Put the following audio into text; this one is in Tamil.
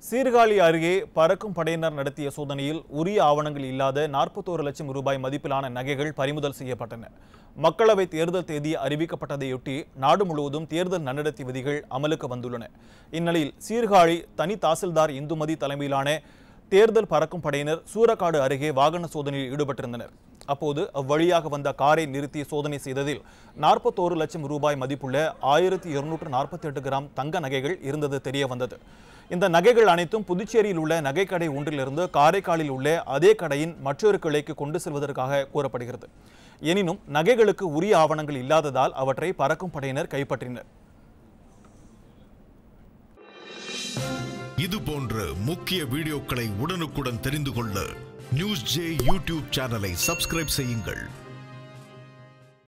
சீர்காழி அருகே பறக்கும் படையினர் நடத்திய சோதனையில் உரிய ஆவணங்கள் இல்லாத நாற்பத்தோரு லட்சம் ரூபாய் மதிப்பிலான நகைகள் பறிமுதல் செய்யப்பட்டன மக்களவை தேர்தல் தேதி அறிவிக்கப்பட்டதையொட்டி நாடு முழுவதும் தேர்தல் நன்னடத்தை விதிகள் அமலுக்கு வந்துள்ளன இந்நிலையில் சீர்காழி தனி தாசில்தார் இந்துமதி தலைமையிலான தேர்தல் பறக்கும் படையினர் சூரக்காடு அருகே வாகன சோதனையில் ஈடுபட்டிருந்தனர் அப்போது அவ்வழியாக வந்த காரை நிறுத்தி சோதனை செய்ததில் நாற்பத்தோரு லட்சம் ரூபாய் மதிப்புள்ள ஆயிரத்தி இருநூற்று நாற்பத்தி எட்டு கிராம் தங்க நகைகள் இருந்தது தெரிய வந்தது இந்த நகைகள் அனைத்தும் புதுச்சேரியில் உள்ள நகைக்கடை ஒன்றிலிருந்து காரைக்காலில் உள்ள அதே கடையின் மற்றொரு கிளைக்கு கொண்டு செல்வதற்காக கூறப்படுகிறது எனினும் நகைகளுக்கு உரிய ஆவணங்கள் இல்லாததால் அவற்றை பறக்கும் படையினர் கைப்பற்றினர் இது போன்ற முக்கிய வீடியோக்களை உடனுக்குடன் தெரிந்து கொள்ள நியூஸ் ஜே யூடியூப் சேனலை சப்ஸ்கிரைப் செய்யுங்கள்